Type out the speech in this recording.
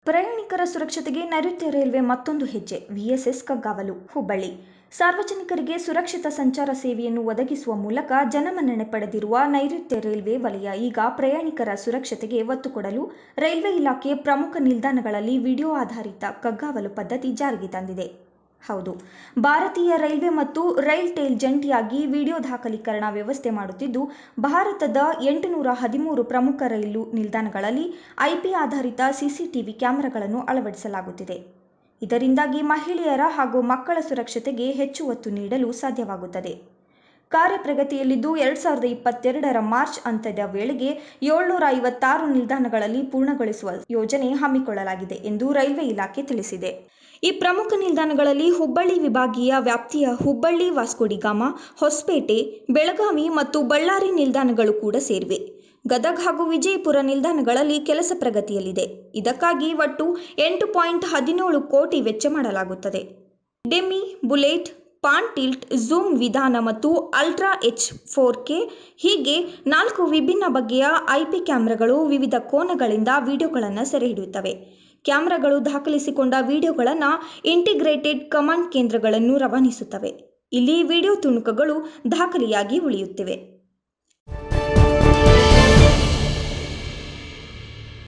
ಪ್ರಯಾಣಿಕರ ಸುರಕ್ಷತೆಗೆ ನೈಋತ್ಯ ರೈಲ್ವೆ ಮತ್ತೊಂದು ಹೆಜ್ಜೆ ವಿಎಸ್ಎಸ್ ಕಗ್ಗಾವಲು ಹುಬ್ಬಳ್ಳಿ ಸಾರ್ವಜನಿಕರಿಗೆ ಸುರಕ್ಷಿತ ಸಂಚಾರ ಸೇವೆಯನ್ನು ಒದಗಿಸುವ ಮೂಲಕ ಜನಮನ್ನಣೆ ಪಡೆದಿರುವ ನೈಋತ್ಯ ರೈಲ್ವೆ ವಲಯ ಈಗ ಪ್ರಯಾಣಿಕರ ಸುರಕ್ಷತೆಗೆ ಒತ್ತು ಕೊಡಲು ರೈಲ್ವೆ ಇಲಾಖೆ ಪ್ರಮುಖ ನಿಲ್ದಾಣಗಳಲ್ಲಿ ವಿಡಿಯೋ ಆಧಾರಿತ ಕಗ್ಗಾವಲು ಪದ್ಧತಿ ಜಾರಿಗೆ ತಂದಿದೆ ಹೌದು ಭಾರತೀಯ ರೈಲ್ವೆ ಮತ್ತು ರೈಲ್ ಟೇಲ್ ಜಂಟಿಯಾಗಿ ವಿಡಿಯೋ ದಾಖಲೀಕರಣ ವ್ಯವಸ್ಥೆ ಮಾಡುತ್ತಿದ್ದು ಭಾರತದ ಎಂಟುನೂರ ಹದಿಮೂರು ಪ್ರಮುಖ ರೈಲು ನಿಲ್ದಾಣಗಳಲ್ಲಿ ಐಪಿ ಆಧಾರಿತ ಸಿಸಿಟಿವಿ ಕ್ಯಾಮೆರಾಗಳನ್ನು ಅಳವಡಿಸಲಾಗುತ್ತಿದೆ ಇದರಿಂದಾಗಿ ಮಹಿಳೆಯರ ಹಾಗೂ ಮಕ್ಕಳ ಸುರಕ್ಷತೆಗೆ ಹೆಚ್ಚು ಒತ್ತು ನೀಡಲು ಸಾಧ್ಯವಾಗುತ್ತದೆ ಕಾರ್ಯಪ್ರಗತಿಯಲ್ಲಿದ್ದು ಎರಡು ಸಾವಿರದ ಇಪ್ಪತ್ತೆರಡರ ಮಾರ್ಚ್ ಅಂತ್ಯದ ವೇಳೆಗೆ ಏಳ್ನೂರ ಐವತ್ತಾರು ನಿಲ್ದಾಣಗಳಲ್ಲಿ ಪೂರ್ಣಗೊಳಿಸುವ ಯೋಜನೆ ಹಮ್ಮಿಕೊಳ್ಳಲಾಗಿದೆ ಎಂದು ರೈಲ್ವೆ ಇಲಾಖೆ ತಿಳಿಸಿದೆ ಈ ಪ್ರಮುಖ ನಿಲ್ದಾಣಗಳಲ್ಲಿ ಹುಬ್ಬಳ್ಳಿ ವಿಭಾಗೀಯ ವ್ಯಾಪ್ತಿಯ ಹುಬ್ಬಳ್ಳಿ ವಾಸ್ಕೋಡಿಗಾಮ ಹೊಸಪೇಟೆ ಬೆಳಗಾವಿ ಮತ್ತು ಬಳ್ಳಾರಿ ನಿಲ್ದಾಣಗಳು ಕೂಡ ಸೇರಿವೆ ಗದಗ ಹಾಗೂ ವಿಜಯಪುರ ನಿಲ್ದಾಣಗಳಲ್ಲಿ ಕೆಲಸ ಪ್ರಗತಿಯಲ್ಲಿದೆ ಇದಕ್ಕಾಗಿ ಒಟ್ಟು ಎಂಟು ಪಾಯಿಂಟ್ ಹದಿನೇಳು ಕೋಟಿ ವೆಚ್ಚ ಮಾಡಲಾಗುತ್ತದೆ ಡೆಮಿ ಬುಲೆಟ್ ಪಾನ್ ಟಿಲ್ಟ್ ಝೂಮ್ ವಿಧಾನ ಮತ್ತು ಅಲ್ಟ್ರಾ ಎಚ್ ಫೋರ್ ಕೆ ಹೀಗೆ ನಾಲ್ಕು ವಿಭಿನ್ನ ಬಗೆಯ ಐಪಿ ಕ್ಯಾಮೆರಾಗಳು ವಿವಿಧ ಕೋನಗಳಿಂದ ವಿಡಿಯೋಗಳನ್ನು ಸೆರೆಹಿಡಿಯುತ್ತವೆ ಕ್ಯಾಮೆರಾಗಳು ದಾಖಲಿಸಿಕೊಂಡ ವಿಡಿಯೋಗಳನ್ನು ಇಂಟಿಗ್ರೇಟೆಡ್ ಕಮಾಂಡ್ ಕೇಂದ್ರಗಳನ್ನು ರವಾನಿಸುತ್ತವೆ ಇಲ್ಲಿ ವಿಡಿಯೋ ತುಣುಕುಗಳು ದಾಖಲೆಯಾಗಿ ಉಳಿಯುತ್ತಿವೆ